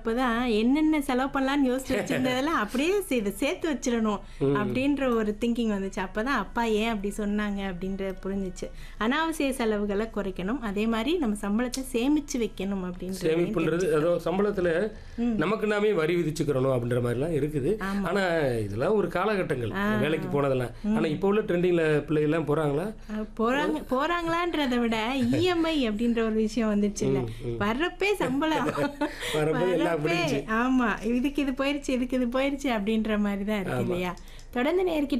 அப்பதான் என்னென்ன செலவு பண்ணலாம்னு யோசிச்சு வச்சிருந்ததெல்லாம் அப்படியே சே- இதை சேர்த்து வச்சிடணும் அப்படின்ற ஒரு திங்கிங் வந்துச்சு அப்பதான் அப்பா ஏன் அப்படி சொன்னாங்க அப்படின்ற புரிஞ்சுச்சு அனாவசிய செலவுகளை குறைக்கணும் அதே மாதிரி நம்ம சம்பளத்தை சேமிச்சு வைக்கணும் அப்படின்றது சேமிப்புன்றது அதோ சம்பளத்துல நமக்கு நாமே வரி விதிச்சுக்கிறணும் அப்படின்ற மாதிரிலாம் இருக்குது ஆனா இதெல்லாம் ஒரு காலகட்டங்கள் வேலைக்கு போனதெல்லாம் ஆனா இப்போ உள்ள ட்ரெண்டிங்ல பிள்ளைகள்லாம் போறாங்களா அஹ் போறாங்க போறாங்களான்றதை விட இஎம்ஐ அப்படின்ற ஒரு விஷயம் வந்துச்சு இல்ல வர்றப்பே சம்பளம் வரப்போ எல்லாம் வர்றப்பே, ஆமா இதுக்கு இது போயிருச்சு இதுக்கு இது போயிருச்சு அப்படின்ற மாதிரி தான் இருக்கு இல்லையா தொடர்ந்து நேர்கிட்ட